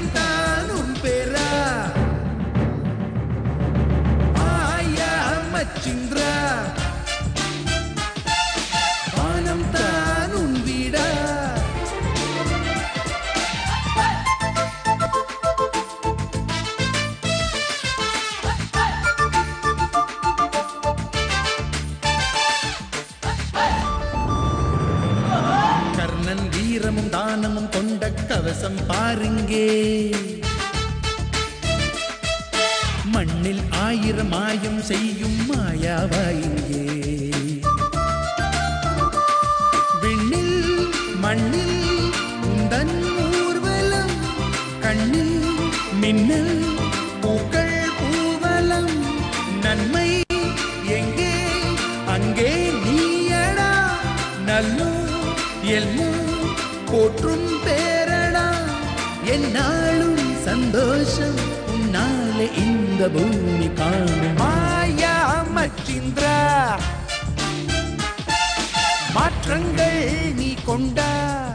மாயம் தானும் பெறா மாயா மச்சிந்திரா வானம் தானும் வீடா கர்ணன் வீரமும் தானமும் கொண்ட கவசம் பாருங்கே மண்ணில் ஆயிரம் மாயம் செய்யும் மாயாவா இங்கே விண்ணில் மண்ணில் உந்தன் ஊர்வலம் கண்ணில் மின்னல் பூக்கள் பூவலம் நன்மை எங்கே அங்கே நீயடா நல்லோ எல்லோ போற்றும் பேரடா என்னாலும் சந்தோஷம் உன்னாலே இந்த பூமி காணும் மாயா மச்சிந்திரா மாற்றங்கள் நீ கொண்டா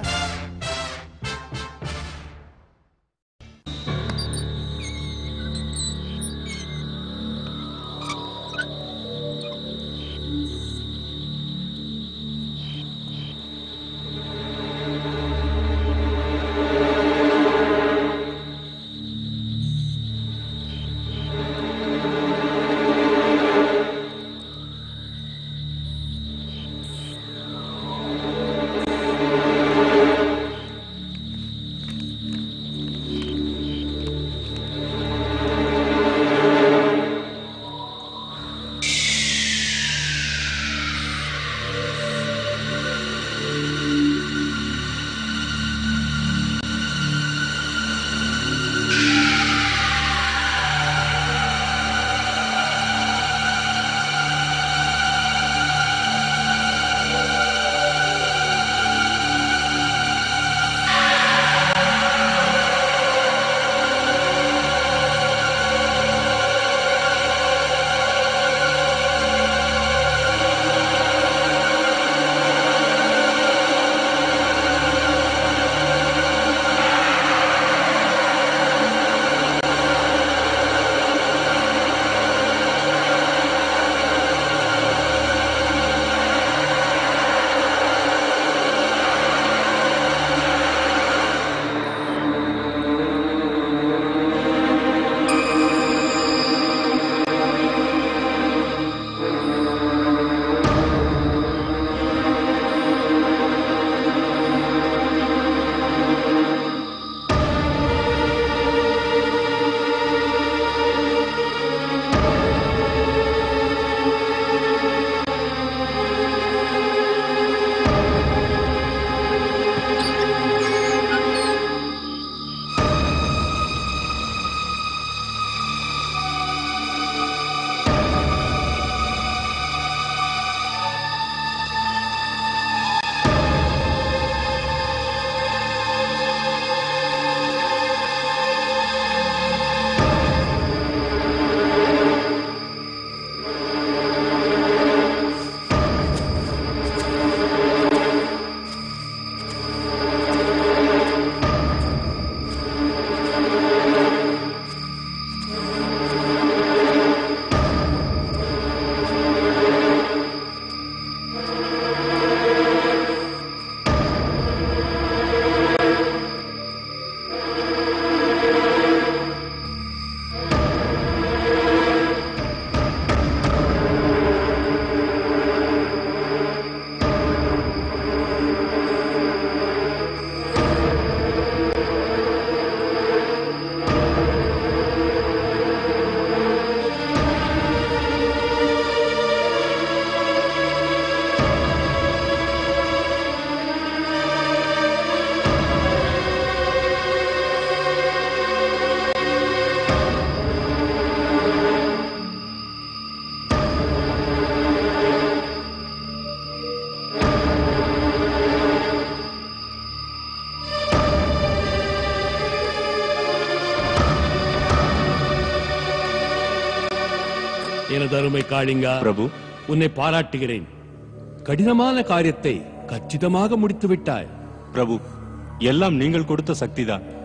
எனது அருமை காளிங்கா பிரபு உன்னை பாராட்டுகிறேன் கடினமான காரியத்தை கச்சிதமாக முடித்து விட்டாய் பிரபு எல்லாம் நீங்கள் கொடுத்த சக்திதான்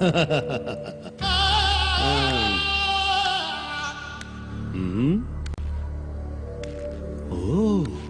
ம். ஓ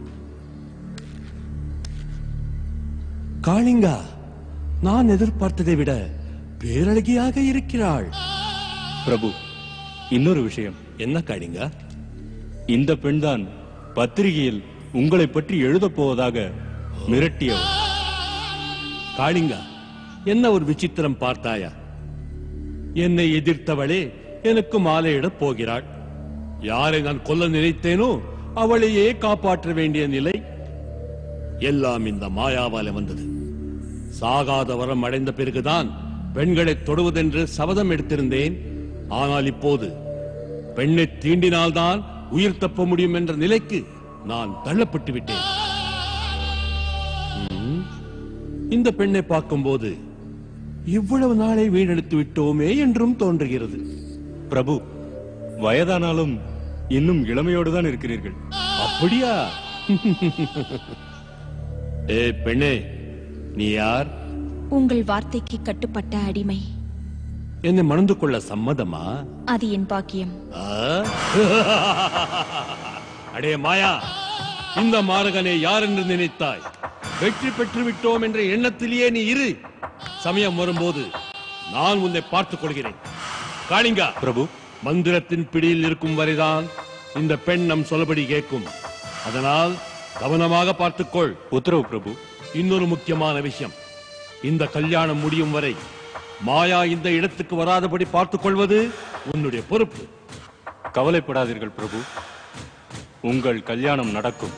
காளிங்கா நான் எதிர்பார்த்ததை விட பேரழகியாக இருக்கிறாள் பிரபு இன்னொரு விஷயம் என்ன காளிங்கா இந்த பெண்தான் பத்திரிகையில் உங்களை பற்றி எழுதப் போவதாக மிரட்டியவர் காளிங்கா என்ன ஒரு விசித்திரம் பார்த்தாயா என்னை எதிர்த்தவளே எனக்கு மாலையிடப் போகிறாள் யாரை நான் கொல்ல நினைத்தேனோ அவளையே காப்பாற்ற வேண்டிய நிலை எல்லாம் இந்த மாயாவால வந்தது சாகாத வரம் அடைந்த பிறகுதான் பெண்களை தொடுவதென்று சபதம் எடுத்திருந்தேன் ஆனால் இப்போது பெண்ணை தீண்டினால்தான் உயிர் தப்ப முடியும் என்ற நிலைக்கு நான் தள்ளப்பட்டு விட்டேன் ம், இந்த பெண்ணை பார்க்கும்போது இவ்வளவு நாளை வீணெடுத்து விட்டோமே என்றும் தோன்றுகிறது பிரபு வயதானாலும் இன்னும் இளமையோடு தான் இருக்கிறீர்கள் அப்படியா ஏ பெண்ணே நீ யார் உங்கள் வார்த்தைக்கு கட்டுப்பட்ட அடிமை என்னை மணந்து கொள்ள சம்மதமா அது என் பாக்கியம் ஆ? அடே மாயா இந்த மாரகனை யார் என்று நினைத்தாய் வெற்றி பெற்று விட்டோம் என்ற எண்ணத்திலேயே நீ இரு சமயம் வரும்போது நான் உன்னை பார்த்துக் கொள்கிறேன் காளிங்கா பிரபு மந்திரத்தின் பிடியில் இருக்கும் வரைதான் இந்த பெண் நம் சொல்லபடி கேட்கும் அதனால் கவனமாக பார்த்துக்கொள் உத்தரவு பிரபு இன்னொரு முக்கியமான விஷயம் இந்த கல்யாணம் முடியும் வரை மாயா இந்த இடத்துக்கு வராதபடி பார்த்துக் கொள்வது உன்னுடைய பொறுப்பு கவலைப்படாதீர்கள் பிரபு உங்கள் கல்யாணம் நடக்கும்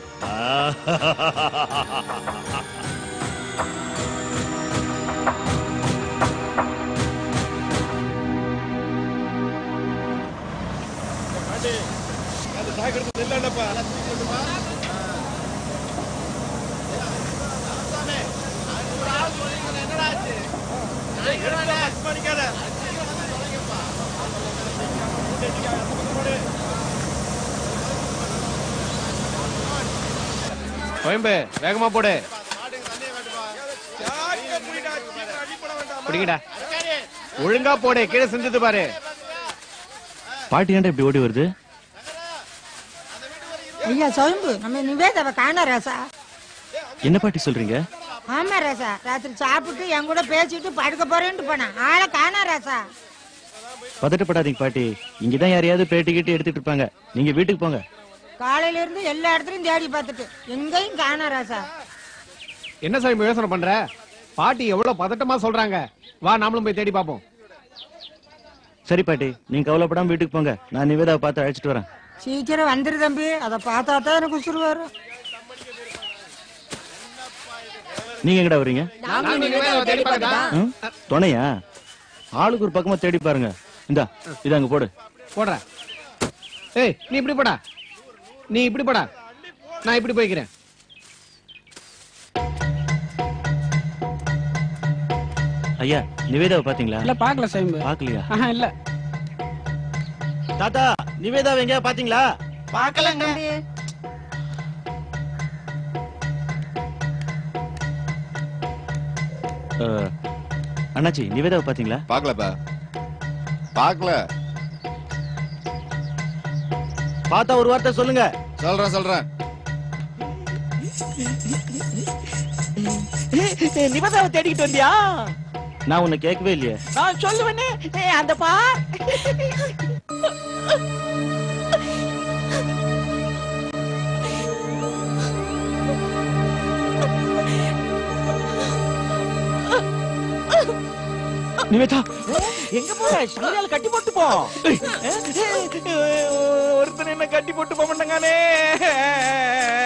கோயம்பு வேகமா போடு பிடிங்கடா ஒழுங்கா போடு கீழே செஞ்சது பாரு பாட்டி ஏன்டா இப்படி ஓடி வருது ஐயா சொயம்பு நம்ம நிவேதாவை காண ராசா என்ன பாட்டி சொல்றீங்க ஆமா ராசா ராத்திரி சாப்பிட்டு என் கூட பேசிட்டு படுக்க போறேன்ட்டு போனான் ஆளை காணா ராசா பதட்டப்படாதீங்க பாட்டி இங்கதான் யாரையாவது பேட்டி கிட்டி எடுத்துட்டு இருப்பாங்க நீங்க வீட்டுக்கு போங்க காலையில இருந்து எல்லா இடத்துலயும் தேடி பார்த்துட்டு எங்கேயும் காணா ராசா என்ன சாமி யோசனை பண்ற பாட்டி எவ்வளவு பதட்டமா சொல்றாங்க வா நாமளும் போய் தேடி பாப்போம் சரி பாட்டி நீங்க கவலைப்படாம வீட்டுக்கு போங்க நான் நிவேதாவை பார்த்து அழைச்சிட்டு வரேன் சீக்கிரம் வந்துரு தம்பி அதை பார்த்தா தான் எனக்கு உசுறு வரும் நீங்க எங்கடா வரீங்க தேடி பார்க்கதா ம்? துணையா ஆளுக்கு ஒரு பக்கமா தேடி பாருங்க இந்தா இது அங்க போடு போடுற ஏய் நீ இப்படி போடா நீ இப்படி போடா நான் இப்படி போய்க்கிறேன் ஐயா நிவேதாவை பாத்தீங்களா இல்ல பாக்கல சைம்பு பாக்கலையா ஆஹா இல்ல தாத்தா நிவேதாவை எங்கயா பாத்தீங்களா பார்க்கல தம்பி அஹ், அண்ணாச்சி நிவேதாவை பாத்தீங்களா பாக்கலப்பா பாக்கல பார்த்தா ஒரு வார்த்தை சொல்லுங்க சொல்றேன் சொல்றேன் நிபதாவை தேடிக்கிட்டு வந்தியா நான் உன்னை கேட்கவே இல்லையே நான் சொல்லுவேனே ஏய், அந்த பா நிவேதா எங்க போற சீரியல் கட்டி போட்டு போ ஒருத்தன் என்ன கட்டி போட்டு போக மாட்டாங்கானே